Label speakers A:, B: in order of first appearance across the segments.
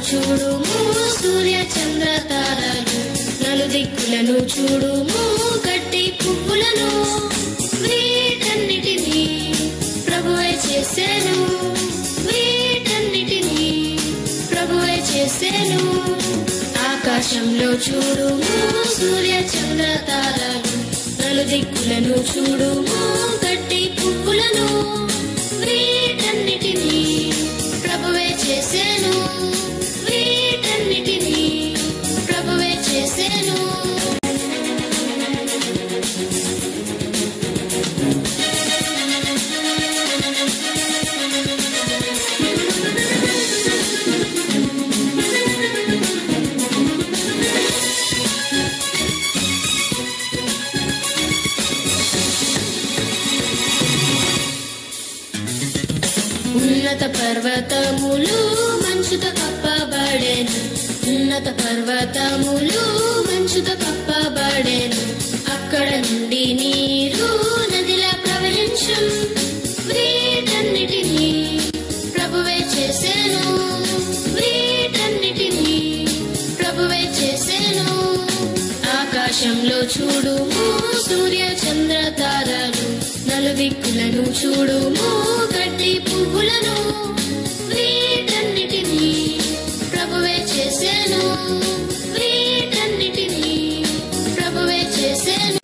A: చూడుము సూర్య చంద్ర తారలు నలుదిక్కులను చూడుము గట్టి పువ్వులను వీటన్నిటినీ ప్రభువే చేశాను వీటన్నిటినీ ప్రభువే చేశాను ఆకాశంలో చూడుము సూర్య చంద్ర తారలు నలుదిక్కులను చూడుము గట్టి పువ్వులను వీటన్నిటినీ ప్రభువే చేశాను వీటన్నిటినీ ప్రభువే చేశాను ఉన్నత పర్వతములు మంచుతో కప్పబడేను ఉన్నత పర్వతములు మంచుతో కప్పబడేను అక్కడ నుండి నీరు నదిలా ప్రవహించు వీటన్నిటినీ ప్రభువే చేశాను వీటన్నిటినీ ప్రభువే చేశాను ఆకాశంలో చూడుము సూర్య చంద్ర తారలు నలుదిక్కులను చూడుము గడ్డి పువ్వులను వీటన్నిటినీ ప్రభువే చేశాను వీటన్నిటినీ ప్రభువే చేశాను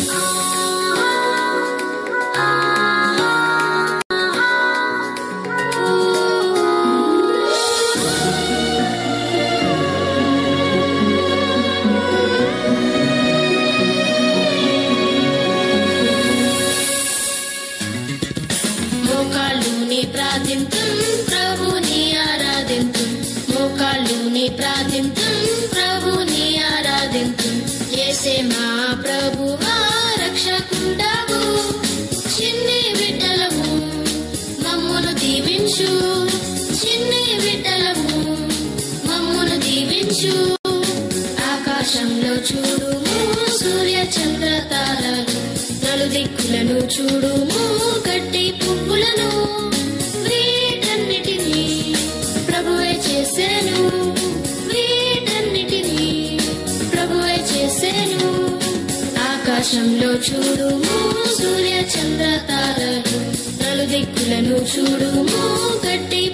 A: మోకాళ్ళుని ప్రార్థింతు ప్రభుని ఆరాధింతు మోకాళ్ళుని ప్రార్థింతు ప్రభుని ఆరాధింతు ఏసే మా ప్రభువా రక్షకుండావు చిన్ని బిడ్డలము మమ్మును దీవించు చిన్ని బిడ్డలము మమ్మును దీవించు ఆకాశంలో చూడుము సూర్య చంద్ర తారలు నలుదిక్కులను చూడుము గట్టి పువ్వులను వీటన్నిటినీ ప్రభువే చేశాను వీటన్నిటినీ ప్రభువే చేశాను ఆకాశంలో చూడుము సూర్య చంద్ర తారలు నలుదిక్కులను చూడుము గట్టి